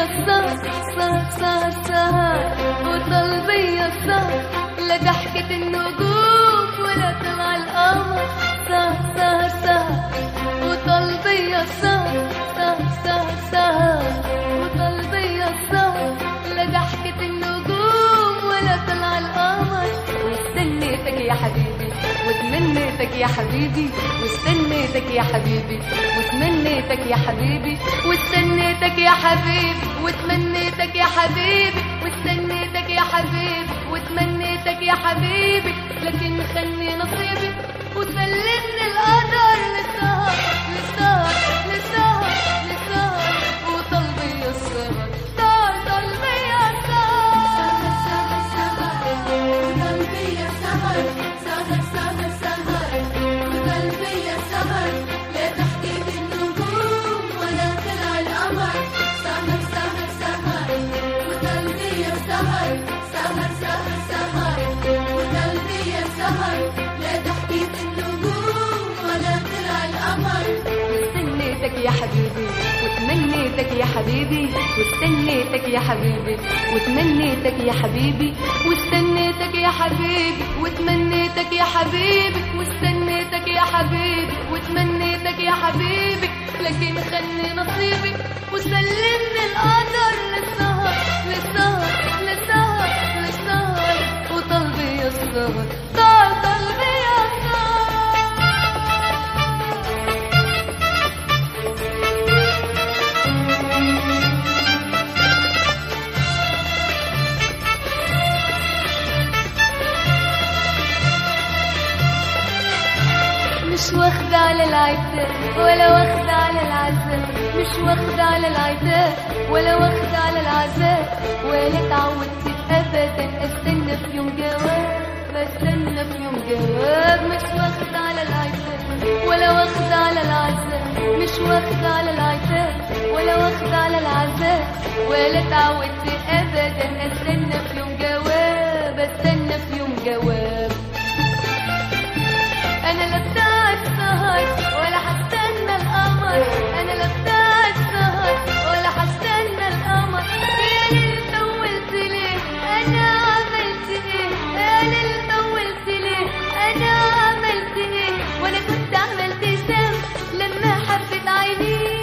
السهر سهر سهر سهر وطلبي السهر لا ضحكة النجوم ولا طلع القمر سهر سهر سهر وطلبي السهر سهر سهر سهر وطلبي السهر لا ضحكة النجوم ولا طلع القمر واستنيتك يا حبيبي وتمنيتك يا حبيبي واستنيتك يا حبيبي وتمنيتك يا حبيبي واستنيتك يا حبيبي وتمنيتك يا حبيبي واستنيتك يا حبيبي وتمنيتك يا حبيبي لكن خلني نصيبي وسلمني القدر للسهر للسهر للسهر للسهر وطلبي السهر طال طلبي واستنيتك يا حبيبي وتمنيتك يا حبيبي واستنيتك يا حبيبي وتمنيتك يا حبيبي واستنيتك يا حبيبي وتمنيتك يا حبيبي واستنيتك يا حبيبي وتمنيتك يا حبيبي لكن خلي نصيبي وسلمني القدر للسهر للسهر للسهر للسهر وطلبي السهر طال طلبي السهر مش واخدة على العتاب ولا واخدة على العذاب مش واخدة على العتاب ولا واخدة على العذاب ولا اتعودت ابدا استنى في يوم جواب بستنى في يوم جواب مش واخدة على العتاب ولا واخدة على العذاب مش واخدة على العتاب ولا واخدة على العذاب ولا اتعودت ابدا استنى في يوم جواب استنى في يوم جواب انا لا بتاعت سهر ولا هستنى القمر انا لا بتاعت سهر ولا هستنى القمر يا ليل طولت ليه انا عملت ايه يا ليل طولت ليه انا عملت ايه وانا كنت عملت سام لما حبت عينيه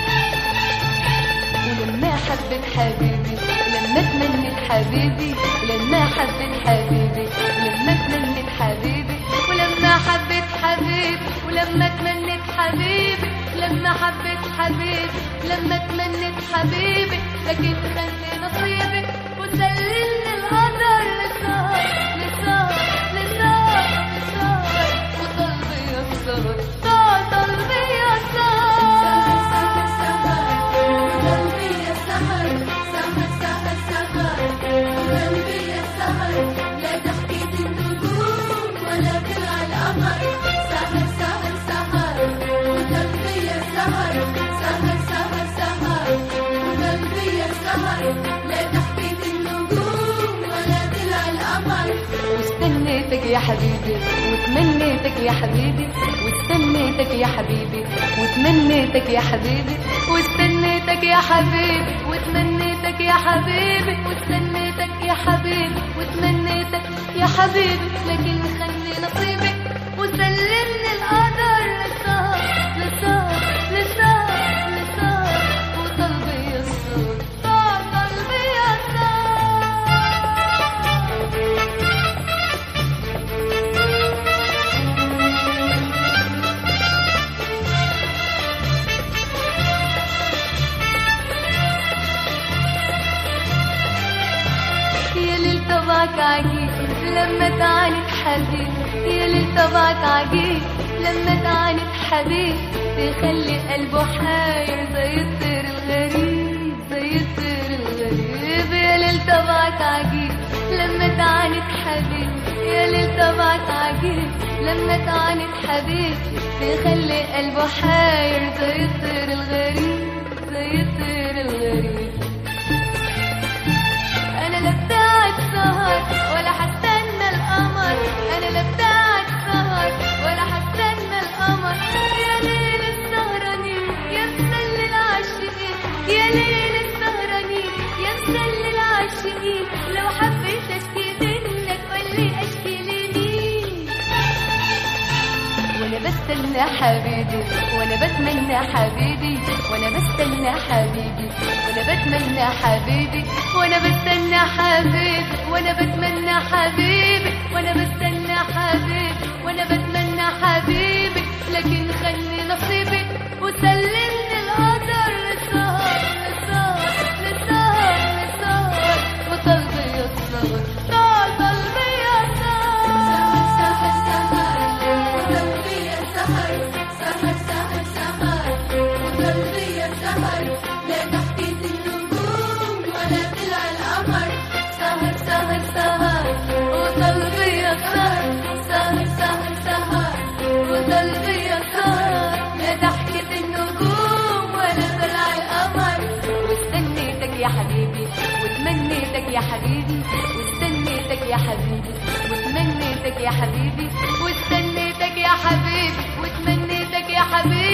ولما حبت حبيبي لما تمنيت حبيبي ولما حبت حبيبي ولما تمنيت حبيبي ولما حبيت حبيبي ولما تمنيت حبيبي لما حبيت حبيبي لما تمنيت حبيبي لكن خلي نصيبي وسلمني القدر للسهر للسهر للسهر للسهر وطلبي السهر طال طلبي واستنيتك يا حبيبي وتمنيتك يا حبيبي واستنيتك يا حبيبي وتمنيتك يا حبيبي واستنيتك يا حبيبي وتمنيتك يا حبيبي واستنيتك يا حبيبي وتمنيتك يا حبيبي لكن خلي نصيبي وسلمني القدر للسهر للسهر للسهر للسهر وطلبي السهر طال قلبي السهر يا ليل طبعك عجيب لما تعاند حبيب يا ليل طبعك عجيب لما تعاند حبيب تخلي قلبه حاير زي الطير الغريب زي الطير الغريب يا ليل طبعك عجيب لما تعاند حبيب يا ليل طبعك عجيب لما تعاند حبيب تخلي قلبه حاير زي الطير الغريب زي الطير الغريب انا لا بتاعت سهر ولا هستنى القمر انا لا بتاعت سهر ولا هستنى القمر يا ليل السهرانين يا مسل العاشقين يا ليل السهرانين بستنى حبيبي وانا بتمنى حبيبي وانا بستنى حبيبي وانا بتمنى حبيبي وانا بستنى حبيبي وانا بتمنى حبيبي وانا بستنى حبيبي وانا بتمنى حبيبي لكن خلي نصيبي وسلمني القدر للسهر للسهر للسهر للسهر وطلبي السهر طال قلبي يا سهر سهر سهر وقلبي يا سهر سهر سهر سهر وقلبي يا سهر لا تحكي النجوم ولا طلع القمر سهر سهر سهر وقلبي يا سهر سهر سهر سهر وقلبي يا سهر لا تحكي النجوم ولا طلع القمر واستنيتك يا حبيبي وتمنيتك يا حبيبي واستنيتك يا حبيبي وتمنيتك يا حبيبي واستنيتك يا حبيبي وتمنيتك يا حبيبي